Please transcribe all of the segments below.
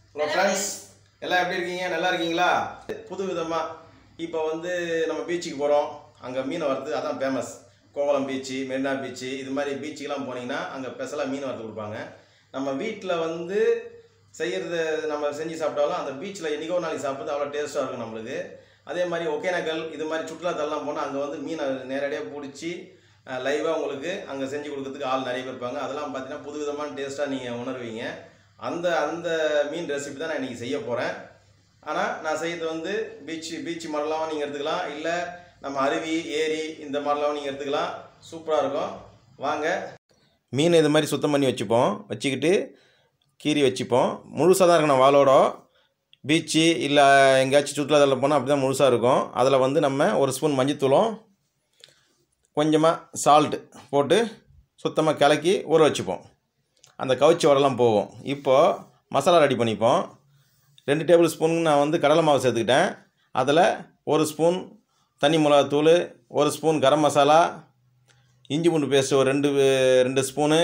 hello friends எல்லாம் எப்படி இருக்கீங்க நல்லா இருக்கீங்களா புது விதமாக இப்போ வந்து நம்ம பீச்சுக்கு போகிறோம் அங்கே மீன் வறுத்து அதான் famous Kovalam beach Marina beach இது மாதிரி பீச்சுக்கெலாம் போனீங்கன்னா அங்கே ஸ்பெஷலாக மீன் வறுத்து கொடுப்பாங்க நம்ம வீட்டில் வந்து செய்கிறது நம்ம செஞ்சு சாப்பிட்டாலும் அந்த பீச்சில் என்னைக்கோ நாளைக்கு சாப்பிட்றது அவ்வளோ டேஸ்ட்டாக இருக்கும் நம்மளுக்கு அதே மாதிரி ஒகேனக்கல் இது மாதிரி சுற்றுலாத்தலாம் போனால் அங்கே வந்து மீனை நேரடியாக பிடிச்சி லைவாக உங்களுக்கு அங்கே செஞ்சு கொடுக்கறதுக்கு ஆள் நிறைய பேர் இருப்பாங்க அதெல்லாம் பார்த்தீங்கன்னா புது விதமான டேஸ்ட்டாக நீங்கள் உணர்வீங்க அந்த அந்த மீன் ரெசிபி தான் நான் இன்றைக்கி செய்ய போகிறேன் ஆனால் நான் செய்யறது வந்து பீச் பீச் மாடலாகவும் நீங்கள் எடுத்துக்கலாம் இல்லை நம்ம அருவி ஏரி இந்த மாடலாகவும் நீங்கள் எடுத்துக்கலாம் சூப்பராக இருக்கும் வாங்க மீன் இது மாதிரி சுத்தம் பண்ணி வச்சுப்போம் வச்சுக்கிட்டு கீரி வச்சுப்போம் முழுசாக தான் இருக்கணும் வாளோட பீச்சு இல்லை எங்கேயாச்சும் சுற்றுலாத்தலில் போனால் அப்படி தான் முழுசாக இருக்கும் அதில் வந்து நம்ம ஒரு ஸ்பூன் மஞ்சத்தூளும் கொஞ்சமாக சால்ட்டு போட்டு சுத்தமாக கலக்கி ஊற வச்சுப்போம் அந்த கவுச்சி வடலாம் போகும் இப்போது மசாலா ரெடி பண்ணிப்போம் ரெண்டு டேபிள் ஸ்பூன் நான் வந்து கடலை மாவு சேர்த்துக்கிட்டேன் அதில் ஒரு ஸ்பூன் தனி மிளகாத்தூள் ஒரு ஸ்பூன் கரம் மசாலா இஞ்சி பூண்டு பேஸ்ட் ஒரு ரெண்டு ரெண்டு ஸ்பூனு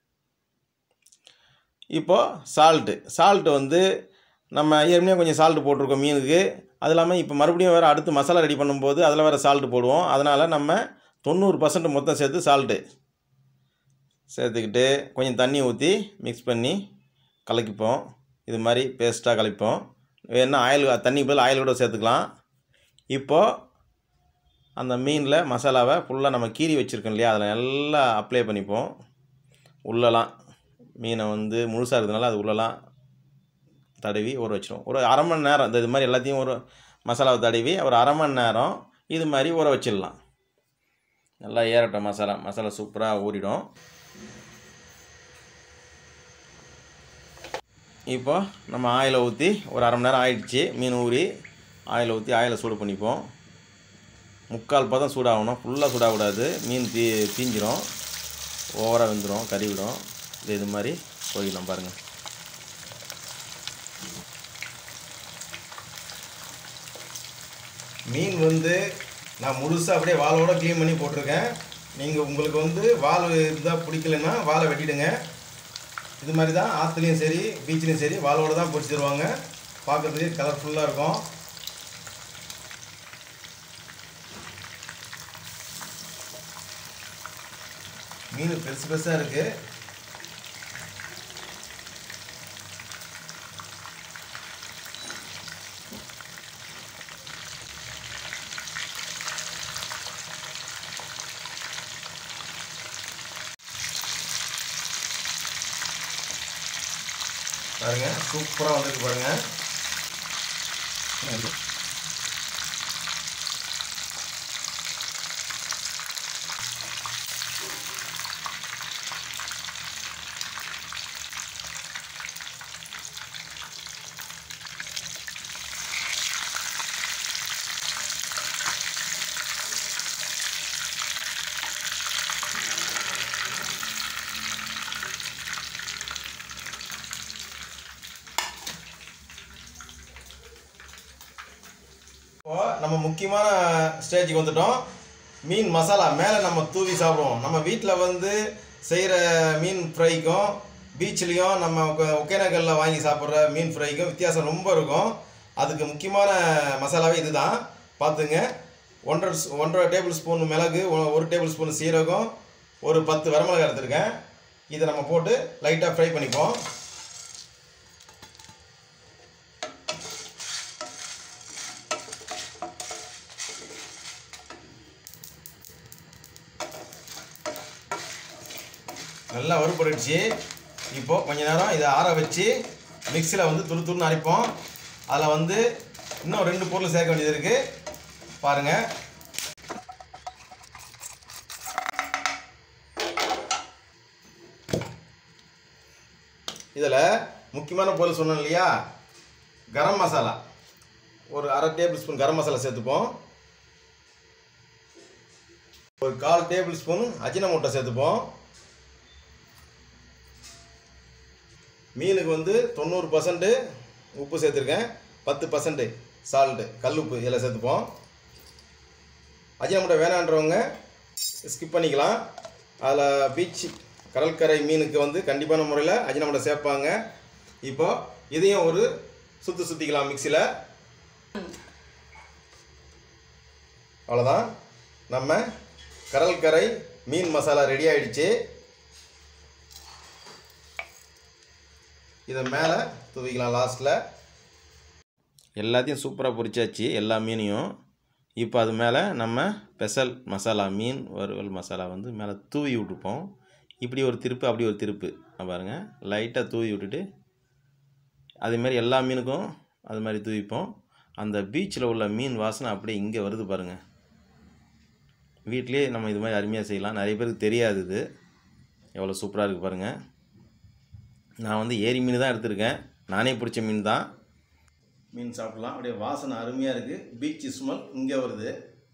இப்போது சால்ட்டு சால்ட்டு வந்து நம்ம ஏற்கனவே கொஞ்சம் சால்ட்டு போட்டிருக்கோம் மீனுக்கு அது இல்லாமல் இப்போ மறுபடியும் வேறு அடுத்து மசாலா ரெடி பண்ணும்போது அதில் வேறு சால்ட்டு போடுவோம் அதனால் நம்ம தொண்ணூறு பர்சன்ட் மொத்தம் சேர்த்து சால்ட்டு சேர்த்துக்கிட்டு கொஞ்சம் தண்ணி ஊற்றி மிக்ஸ் பண்ணி கலக்கிப்போம் இது மாதிரி பேஸ்ட்டாக கலப்போம் வேணால் ஆயில் தண்ணி பதில் ஆயில் கூட சேர்த்துக்கலாம் இப்போது அந்த மீனில் மசாலாவை ஃபுல்லாக நம்ம கீறி வச்சுருக்கோம் இல்லையா அதில் நல்லா அப்ளை பண்ணிப்போம் உள்ளலாம் மீனை வந்து முழுசாக இருக்கிறதுனால அது உள்ளலாம் தடவி ஊற வச்சிடும் ஒரு அரை மணி நேரம் இந்த இது மாதிரி எல்லாத்தையும் ஒரு மசாலாவை தடவி ஒரு அரை மணி நேரம் இது மாதிரி ஊற வச்சிடலாம் நல்லா ஏறட்டும் மசாலா மசாலா சூப்பராக ஊறிடும் இப்போ நம்ம ஆயிலை ஊற்றி ஒரு அரை மணி நேரம் ஆயிடுச்சு மீன் ஊறி ஆயிலை ஊற்றி ஆயிலை சூடு பண்ணிப்போம் முக்கால் பதம் சூடாகணும் ஃபுல்லாக சூடாகக்கூடாது மீன் தீ தீஞ்சிரும் ஓவராக வெந்துடும் கறி விடும் இது இது மாதிரி போயிடலாம் பாருங்கள் மீன் வந்து நான் முழுசாக அப்படியே வாழோட க்ளீன் பண்ணி போட்டிருக்கேன் நீங்கள் உங்களுக்கு வந்து வால் இருந்தால் பிடிக்கலன்னா வாழை வெட்டிடுங்க இது மாதிரி தான் ஆற்றுலையும் சரி பீச்லேயும் சரி வாழோட தான் பிடிச்சி தருவாங்க பார்க்குறதுக்கு கலர்ஃபுல்லாக இருக்கும் மீன் பெருசு பெருசாக இருக்குது பாருங்க சூப்பராக வந்திருக்கு பாருங்க இப்போ நம்ம முக்கியமான ஸ்டேஜுக்கு வந்துட்டோம் மீன் மசாலா மேலே நம்ம தூவி சாப்பிடுவோம் நம்ம வீட்டில் வந்து செய்கிற மீன் ஃப்ரைக்கும் பீச்லேயும் நம்ம ஒக- ஒகேனக்கல்ல வாங்கி சாப்பிட்ற மீன் ஃப்ரைக்கும் வித்தியாசம் ரொம்ப இருக்கும் அதுக்கு முக்கியமான மசாலாவே இதுதான் பார்த்துங்க ஒன்றரை ஸ்- ஒன்றரை டேபிள் ஸ்பூன் மிளகு ஒ- ஒரு டேபிள் ஸ்பூன் சீரகம் ஒரு பத்து வரமிளகாய் எடுத்திருக்கேன் இதை நம்ம போட்டு லைட்டாக ஃப்ரை பண்ணிப்போம் நல்லா வறுபட்டுடுச்சு இப்போது கொஞ்ச நேரம் இதை ஆற வச்சு மிக்சியில் வந்து துரு துருன்னு அரைப்போம் அதில் வந்து இன்னும் ரெண்டு பொருள் சேர்க்க வேண்டியது இருக்குது பாருங்கள் இதில் முக்கியமான பொருள் சொன்னேன் இல்லையா கரம் மசாலா ஒரு அரை டேபிள் ஸ்பூன் கரம் மசாலா சேர்த்துப்போம் ஒரு கால் டேபிள் ஸ்பூன் அஜினமோட்டை சேர்த்துப்போம் மீனுக்கு வந்து தொண்ணூறு பர்சன்ட்டு உப்பு சேர்த்துருக்கேன் பத்து பர்சன்ட்டு சால்ட்டு கல் உப்பு இதில் சேர்த்துப்போம் அஜினமோட்டை வேணான்றவங்க ஸ்கிப் பண்ணிக்கலாம் அதில் பீச் கடற்கரை மீனுக்கு வந்து கண்டிப்பான முறையில் அஜினமோட்டை சேர்ப்பாங்க இப்போ இதையும் ஒரு சுற்றி சுற்றிக்கலாம் மிக்சியில் அவ்வளோதான் நம்ம கடற்கரை மீன் மசாலா ரெடி ஆயிடுச்சு இதை மேலே தூவிக்கலாம் லாஸ்ட்டில் எல்லாத்தையும் சூப்பராக பொரிச்சாச்சு எல்லா மீனையும் இப்போ அது மேலே நம்ம ஸ்பெஷல் மசாலா மீன் வறுவல் மசாலா வந்து மேலே தூவி விட்டுப்போம் இப்படி ஒரு திருப்பு அப்படி ஒரு திருப்பு நான் பாருங்கள் லைட்டாக தூவி விட்டுட்டு அதேமாதிரி எல்லா மீனுக்கும் அது மாதிரி தூவிப்போம் அந்த பீச்சில் உள்ள மீன் வாசனை அப்படியே இங்கே வருது பாருங்கள் வீட்டிலே நம்ம இது மாதிரி அருமையாக செய்யலாம் நிறைய பேருக்கு தெரியாது இது எவ்வளோ சூப்பராக இருக்குது பாருங்கள் நான் வந்து ஏரி மீன் தான் எடுத்திருக்கேன் நானே பிடிச்ச மீன் தான் மீன் சாப்பிடலாம் அப்படியே வாசனை அருமையாக இருக்குது பீச் ஸ்மெல் இங்கே வருது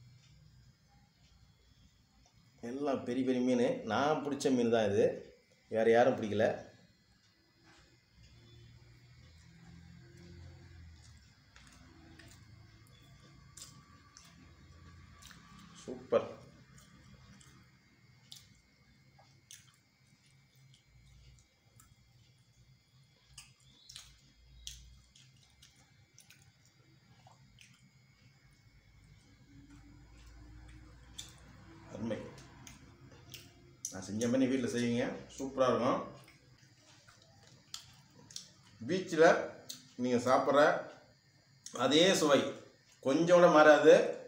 எல்லாம் பெரிய பெரிய மீன் நான் பிடிச்ச மீன் தான் இது வேறு யாரும் பிடிக்கல சூப்பர் அருமை நான் செஞ்ச மாதிரி வீட்டில் செய்வீங்க சூப்பராக இருக்கும் பீச்சில் நீங்கள் சாப்பிட்ற அதே சுவை கொஞ்சம் கூட மாறாது